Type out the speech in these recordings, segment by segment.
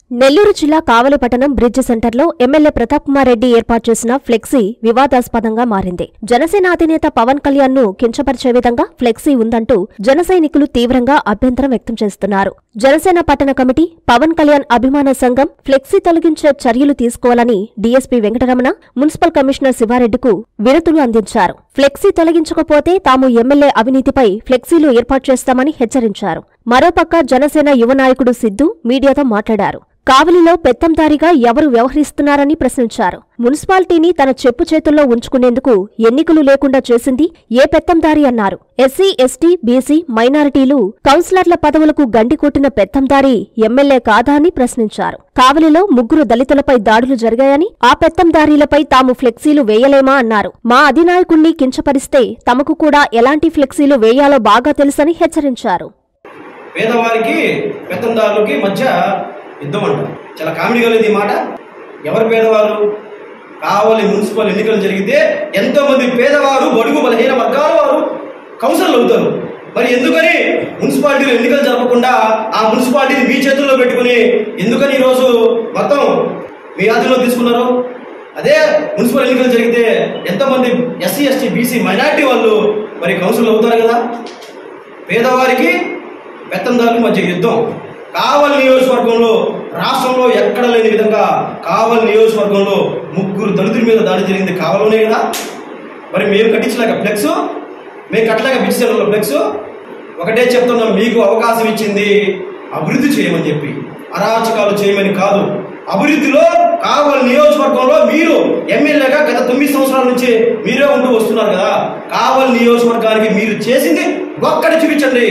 నెల్లూరు జిల్లా కావలిపట్టణం బ్రిడ్జ్ సెంటర్లో ఎమ్మెల్యే ప్రతాప్ కుమార్ రెడ్డి ఏర్పాటు చేసిన ఫ్లెక్సీ వివాదాస్పదంగా మారింది జనసేన అధినేత పవన్ కళ్యాణ్ ను కించపరిచే విధంగా ఫ్లెక్సీ ఉందంటూ జన సైనికులు తీవ్రంగా అభ్యంతరం వ్యక్తం చేస్తున్నారు జనసేన పట్టణ కమిటీ పవన్ కళ్యాణ్ అభిమాన సంఘం ఫ్లెక్సీ తొలగించే చర్యలు తీసుకోవాలని డీఎస్పీ వెంకటరమణ మున్సిపల్ కమిషనర్ శివారెడ్డికు వినతులు అందించారు ఫ్లెక్సీ తొలగించకపోతే తాము ఎమ్మెల్యే అవినీతిపై ఫ్లెక్సీలు ఏర్పాటు చేస్తామని హెచ్చరించారు మరోపక్క జనసేన యువ నాయకుడు సిద్ధు మీడియాతో మాట్లాడారు కావలిలో పెత్తందారిగా ఎవరు వ్యవహరిస్తున్నారని ప్రశ్నించారు మున్సిపాలిటీని తన చెప్పు చేతుల్లో ఉంచుకునేందుకు ఎన్నికలు లేకుండా చేసింది ఏ పెత్తందారి అన్నారు ఎస్సీ ఎస్టీ బీసీ మైనారిటీలు కౌన్సిలర్ల పదవులకు గండి కొట్టిన పెత్తందారి ఎమ్మెల్యే కాదా అని ప్రశ్నించారు కావలిలో ముగ్గురు దళితులపై దాడులు జరిగాయని ఆ పెత్తందారీలపై తాము ఫ్లెక్సీలు వేయలేమా అన్నారు మా అధినాయకుణ్ణి కించపరిస్తే తమకు కూడా ఎలాంటి ఫ్లెక్సీలు వేయాలో బాగా తెలుసని హెచ్చరించారు పేదవారికి పెత్తందారులకి మధ్య యుద్ధం అంట చాలా కామెడీగా లేదు ఈ మాట ఎవరు పేదవారు కావలి మున్సిపల్ ఎన్నికలు జరిగితే ఎంతో మంది పేదవారు బడుగు బలహీన వర్గాల వారు కౌన్సిలర్లు అవుతారు మరి ఎందుకని మున్సిపాలిటీలో ఎన్నికలు జరపకుండా ఆ మున్సిపాలిటీని మీ చేతుల్లో పెట్టుకుని ఎందుకని ఈరోజు మొత్తం మీ ఆధీనంలో తీసుకున్నారు అదే మున్సిపల్ ఎన్నికలు జరిగితే ఎంతమంది ఎస్సీ ఎస్టీ బీసీ మైనార్టీ వాళ్ళు మరి కౌన్సిల్ అవుతారు కదా పేదవారికి పెత్తందారుల మధ్య యుద్ధం కావలి నియోజకవర్గంలో రాష్ట్రంలో ఎక్కడ లేని విధంగా కావలి నియోజకవర్గంలో ముగ్గురు దళితుల మీద దాడి జరిగింది కావలోనే కదా మరి మేము కట్టించలేక ఫ్లెక్స్ మేము కట్టలేక బిచ్చేలో ఫ్లెక్స్ ఒకటే చెప్తున్నాం మీకు అవకాశం ఇచ్చింది అభివృద్ధి చేయమని చెప్పి అరాచకాలు చేయమని కాదు అభివృద్ధిలో కావలి నియోజకవర్గంలో మీరు ఎమ్మెల్యేగా గత తొమ్మిది సంవత్సరాల నుంచి మీరే ఉంటూ వస్తున్నారు కదా కావలి నియోజకవర్గానికి మీరు చేసింది ఒక్కటి చూపించండి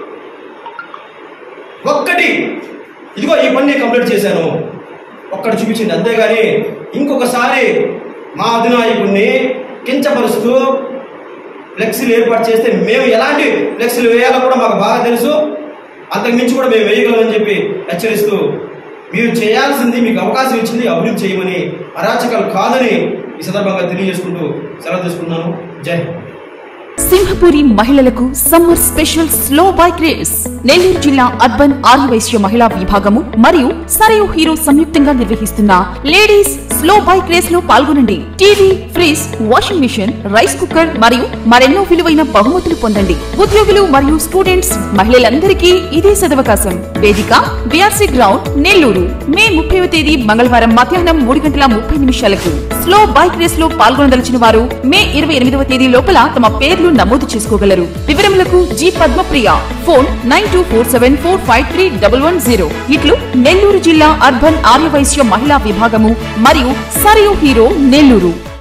ఒక్కటి ఇదిగో ఈ పని నేను కంప్లీట్ చేశాను ఒక్కటి చూపించింది అంతేగాని ఇంకొకసారి మా అధినాయకుడిని కించపరుస్తూ ఫ్లెక్సీలు ఏర్పాటు చేస్తే మేము ఎలాంటి ఫ్లెక్సీలు వేయాలో కూడా మాకు బాగా తెలుసు అంతకు మించి కూడా మేము వేయగలమని చెప్పి హెచ్చరిస్తూ మీరు చేయాల్సింది మీకు అవకాశం ఇచ్చింది అభివృద్ధి చేయమని అరాచకాలు కాదని ఈ సందర్భంగా తెలియజేసుకుంటూ సెలవు తీసుకున్నాను జై హింద్. సింహపురి మహిళలకు summer special slow bike race Nellore జిల్లా అర్బన్ ఆర్యవైశ్య మహిళా విభాగము మరియు సరయు హీరో సంయుక్తంగా నిర్వహిస్తున్న లేడీస్ స్లో బైక్ రేస్ లో పాల్గొనండి TV fridge washing machine rice cooker మరియు మరెన్నో విలువైన బహుమతులు పొందండి ఉద్యోగులు మరియు స్టూడెంట్స్ మహిళలందరికీ ఇదే సదవకాశం వేదిక బిఆర్సీ గ్రౌండ్ నెల్లూరు మే ముప్పైవ తేదీ మంగళవారం మధ్యాహ్నం మూడు గంటల ముప్పై నిమిషాలకు స్లో బైక్ రేస్ లో పాల్గొనదలిచిన వారు మే ఇరవై ఎనిమిదవ తేదీ లోపల తమ పేర్లు నమోదు చేసుకోగలరు వివరములకు G Padmapriya phone nine two four seven four five three double one zero ఇట్లు నెల్లూరు జిల్లా అర్బన్ ఆర్యవైశ్య మహిళా విభాగము మరియు సరియు హీరో నెల్లూరు